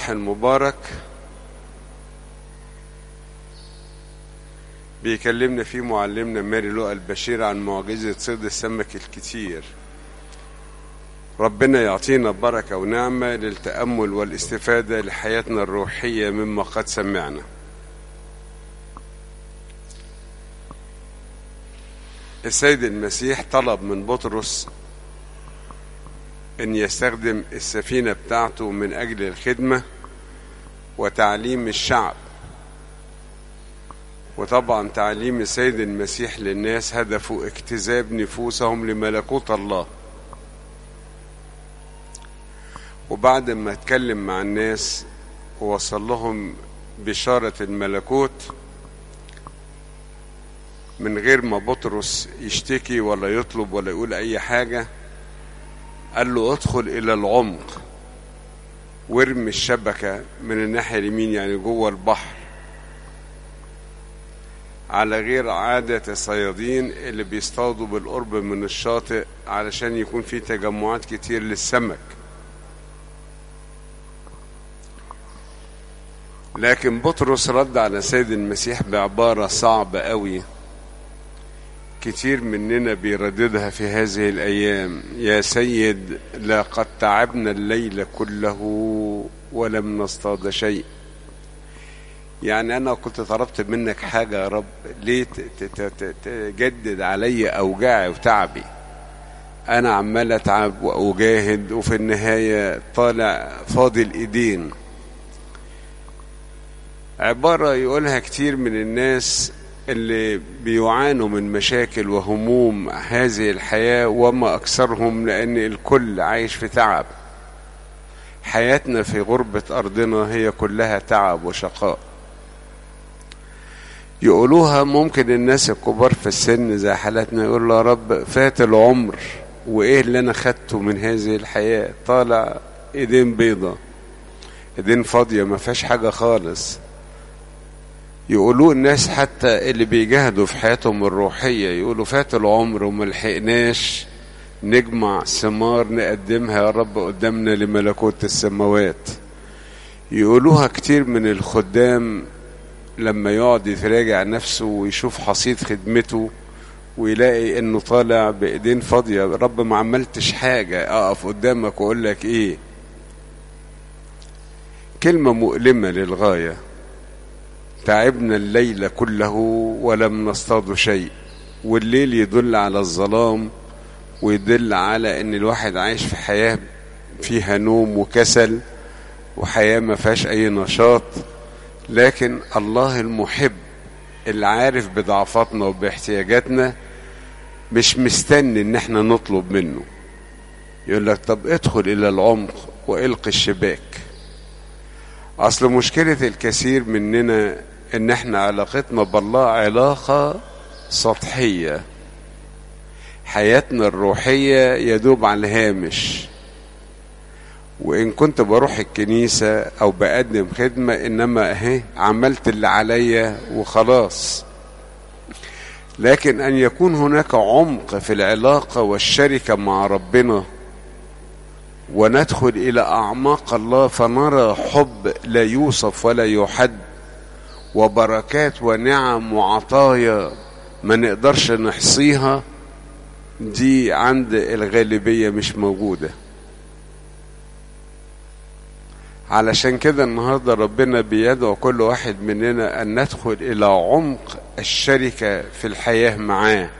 الصباح المبارك بيكلمنا فيه معلمنا ماري لؤى البشير عن معجزة صيد السمك الكتير ربنا يعطينا بركة ونعمة للتأمل والاستفادة لحياتنا الروحية مما قد سمعنا السيد المسيح طلب من بطرس ان يستخدم السفينة بتاعته من اجل الخدمة وتعليم الشعب وطبعا تعليم السيد المسيح للناس هدفه اجتذاب نفوسهم لملكوت الله وبعد ما اتكلم مع الناس ووصل لهم بشارة الملكوت من غير ما بطرس يشتكي ولا يطلب ولا يقول اي حاجة قال له ادخل الى العمق وارمي الشبكة من الناحية اليمين يعني جوه البحر على غير عادة الصيادين اللي بيصطادوا بالقرب من الشاطئ علشان يكون في تجمعات كتير للسمك لكن بطرس رد على سيد المسيح بعبارة صعبة قوي كتير مننا بيرددها في هذه الأيام يا سيد لقد تعبنا الليل كله ولم نصطاد شيء يعني أنا كنت طلبت منك حاجة يا رب ليه تجدد علي أوجاعي وتعبي أنا عمال أتعب وأجاهد وفي النهاية طالع فاضي الإيدين عبارة يقولها كتير من الناس اللي بيعانوا من مشاكل وهموم هذه الحياة وما أكثرهم لأن الكل عايش في تعب حياتنا في غربة أرضنا هي كلها تعب وشقاء يقولوها ممكن الناس الكبار في السن زي حالتنا يقول يا رب فات العمر وإيه اللي أنا خدته من هذه الحياة طالع إيدين بيضة إيدين فاضية ما فيهاش حاجة خالص يقولوا الناس حتى اللي بيجاهدوا في حياتهم الروحية يقولوا فات العمر وما لحقناش نجمع ثمار نقدمها يا رب قدامنا لملكوت السماوات يقولوها كتير من الخدام لما يقعد يتراجع نفسه ويشوف حصيد خدمته ويلاقي انه طالع بايدين فاضية رب ما عملتش حاجة اقف قدامك واقول لك ايه كلمة مؤلمة للغاية تعبنا الليل كله ولم نصطاد شيء والليل يدل على الظلام ويدل على ان الواحد عايش في حياة فيها نوم وكسل وحياة ما فيهاش اي نشاط لكن الله المحب اللي عارف بضعفاتنا وباحتياجاتنا مش مستني ان احنا نطلب منه يقول لك طب ادخل الى العمق والقي الشباك اصل مشكلة الكثير مننا ان احنا علاقتنا بالله علاقة سطحية حياتنا الروحية يدوب على الهامش وان كنت بروح الكنيسة او بقدم خدمة انما اهي عملت اللي عليا وخلاص لكن ان يكون هناك عمق في العلاقة والشركة مع ربنا وندخل الى اعماق الله فنرى حب لا يوصف ولا يحد وبركات ونعم وعطايا ما نقدرش نحصيها دي عند الغالبيه مش موجوده علشان كده النهارده ربنا بيدعو كل واحد مننا ان ندخل الى عمق الشركه في الحياه معاه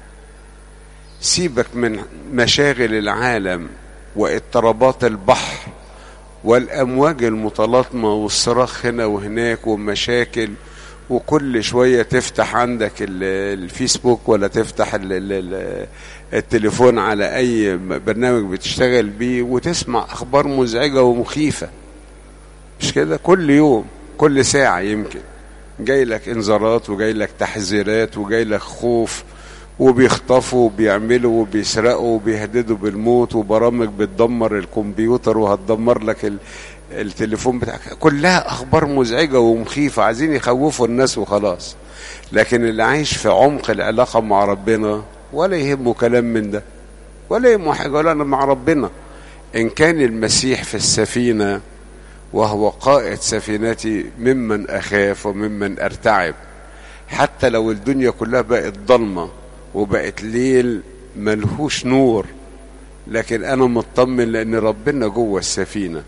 سيبك من مشاغل العالم واضطرابات البحر والامواج المتلاطمه والصراخ هنا وهناك ومشاكل وكل شويه تفتح عندك الفيسبوك ولا تفتح التليفون على اي برنامج بتشتغل بيه وتسمع اخبار مزعجه ومخيفه مش كده كل يوم كل ساعه يمكن جاي لك انذارات وجاي لك تحذيرات وجاي لك خوف وبيخطفوا وبيعملوا وبيسرقوا وبيهددوا بالموت وبرامج بتدمر الكمبيوتر وهتدمر لك التليفون بتاعك كلها اخبار مزعجه ومخيفه عايزين يخوفوا الناس وخلاص لكن اللي عايش في عمق العلاقه مع ربنا ولا يهمه كلام من ده ولا يهمه حاجه ولا انا مع ربنا ان كان المسيح في السفينه وهو قائد سفينتي ممن أخاف وممن أرتعب حتى لو الدنيا كلها بقت ضلمة وبقت ليل ملهوش نور لكن أنا مطمن لأن ربنا جوه السفينة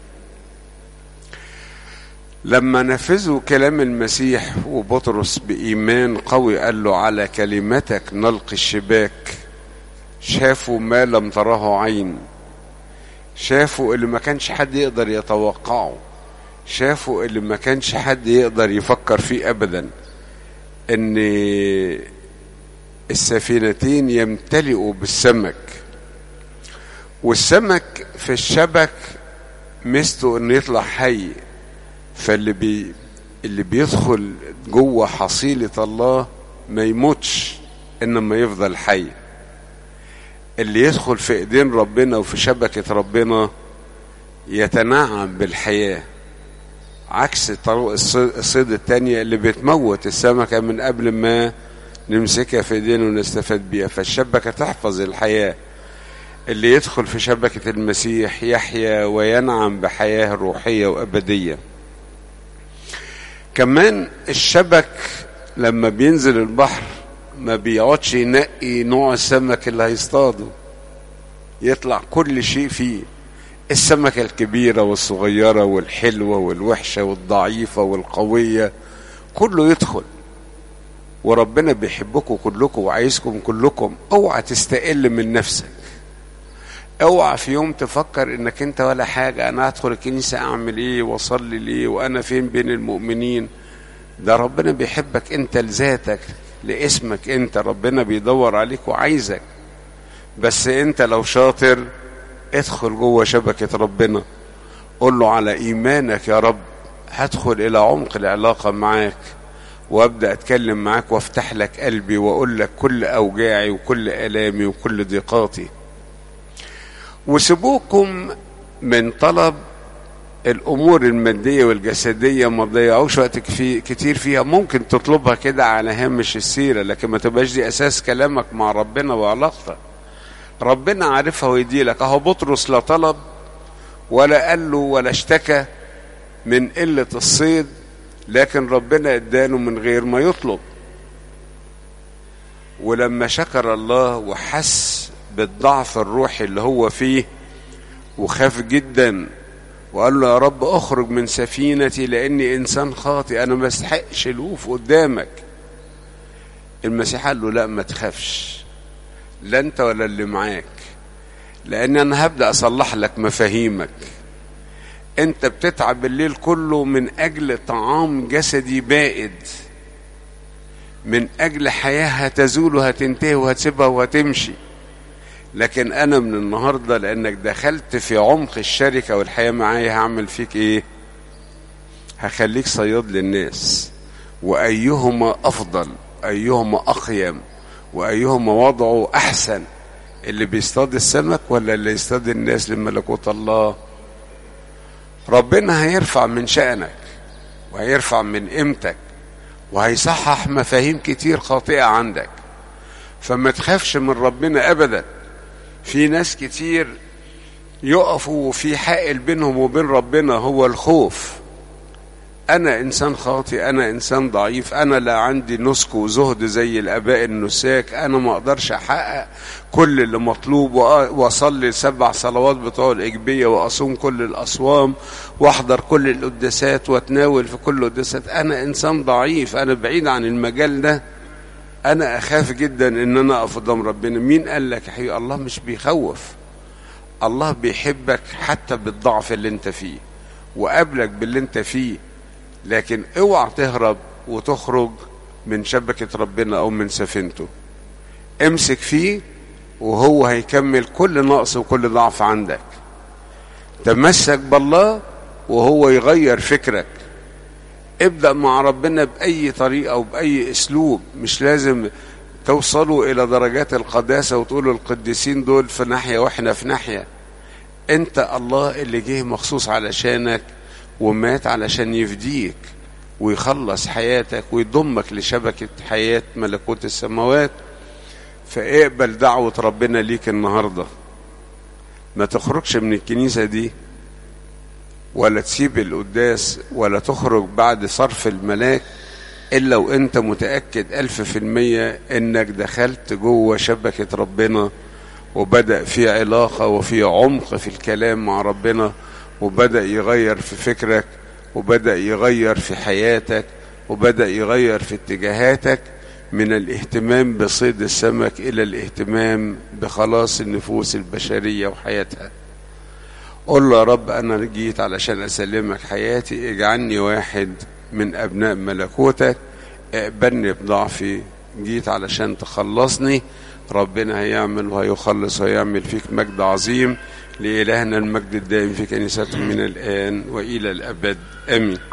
لما نفذوا كلام المسيح وبطرس بإيمان قوي قال له على كلمتك نلقي الشباك شافوا ما لم تراه عين شافوا اللي ما كانش حد يقدر يتوقعه شافوا اللي ما كانش حد يقدر يفكر فيه ابدا ان السفينتين يمتلئوا بالسمك والسمك في الشبك ميزته انه يطلع حي فاللي بي اللي بيدخل جوه حصيلة الله ما يموتش انما يفضل حي اللي يدخل في ايدين ربنا وفي شبكة ربنا يتنعم بالحياة عكس طرق الصيد التانية اللي بتموت السمكة من قبل ما نمسكها في ايدينا ونستفاد بيها فالشبكة تحفظ الحياة اللي يدخل في شبكة المسيح يحيا وينعم بحياة روحية وأبدية كمان الشبك لما بينزل البحر ما بيقعدش ينقي نوع السمك اللي هيصطاده يطلع كل شيء فيه السمكة الكبيرة والصغيرة والحلوة والوحشة والضعيفة والقوية كله يدخل وربنا بيحبكم كلكم وعايزكم كلكم اوعى تستقل من نفسك اوعى في يوم تفكر انك انت ولا حاجة انا هدخل الكنيسة اعمل ايه واصلي ليه وانا فين بين المؤمنين ده ربنا بيحبك انت لذاتك لاسمك انت ربنا بيدور عليك وعايزك بس انت لو شاطر ادخل جوه شبكة ربنا قول له على ايمانك يا رب هدخل الى عمق العلاقة معاك وابدا اتكلم معاك وافتح لك قلبي واقول لك كل اوجاعي وكل الامي وكل ضيقاتي وسيبوكم من طلب الامور الماديه والجسديه ما تضيعوش وقت كتير فيها ممكن تطلبها كده على هامش السيره لكن ما تبقاش دي اساس كلامك مع ربنا وعلاقتك ربنا عارفها ويدي لك اهو بطرس لا طلب ولا قال له ولا اشتكى من قله الصيد لكن ربنا اداله من غير ما يطلب ولما شكر الله وحس بالضعف الروحي اللي هو فيه وخاف جدا وقال له يا رب اخرج من سفينتي لاني انسان خاطئ انا ما استحقش الوف قدامك المسيح قال له لا ما تخافش لا انت ولا اللي معاك لان انا هبدا اصلح لك مفاهيمك انت بتتعب الليل كله من اجل طعام جسدي بائد من اجل حياه هتزول وهتنتهي وهتسيبها وهتمشي لكن انا من النهارده لانك دخلت في عمق الشركه والحياه معايا هعمل فيك ايه هخليك صياد للناس وايهما افضل ايهما اقيم وايهما وضعه احسن اللي بيصطاد السمك ولا اللي يصطاد الناس لملكوت الله ربنا هيرفع من شأنك وهيرفع من قيمتك وهيصحح مفاهيم كتير خاطئة عندك فما تخافش من ربنا أبدا في ناس كتير يقفوا في حائل بينهم وبين ربنا هو الخوف أنا إنسان خاطئ أنا إنسان ضعيف أنا لا عندي نسك وزهد زي الآباء النساك أنا ما أقدرش أحقق كل اللي مطلوب وأصلي سبع صلوات بتوع الإجبية وأصوم كل الأصوام وأحضر كل القداسات وأتناول في كل القداسات أنا إنسان ضعيف أنا بعيد عن المجال ده أنا أخاف جدا إن أنا أقف قدام ربنا مين قال لك يا حبيبي الله مش بيخوف الله بيحبك حتى بالضعف اللي أنت فيه وقابلك باللي أنت فيه لكن اوعى تهرب وتخرج من شبكة ربنا أو من سفينته امسك فيه وهو هيكمل كل نقص وكل ضعف عندك تمسك بالله وهو يغير فكرك ابدأ مع ربنا بأي طريقة وبأي أسلوب مش لازم توصلوا إلى درجات القداسة وتقولوا القديسين دول في ناحية وإحنا في ناحية أنت الله اللي جه مخصوص علشانك ومات علشان يفديك ويخلص حياتك ويضمك لشبكة حياة ملكوت السماوات فاقبل دعوة ربنا ليك النهاردة ما تخرجش من الكنيسة دي ولا تسيب القداس ولا تخرج بعد صرف الملاك إلا وأنت متأكد ألف في المية إنك دخلت جوه شبكة ربنا وبدأ في علاقة وفي عمق في الكلام مع ربنا وبدأ يغير في فكرك وبدأ يغير في حياتك وبدأ يغير في اتجاهاتك من الاهتمام بصيد السمك إلى الاهتمام بخلاص النفوس البشرية وحياتها قل له يا رب أنا جيت علشان أسلمك حياتي اجعلني واحد من أبناء ملكوتك اقبلني بضعفي جيت علشان تخلصني ربنا هيعمل وهيخلص وهيعمل فيك مجد عظيم لإلهنا المجد الدائم في كنيسته من الآن وإلى الأبد آمين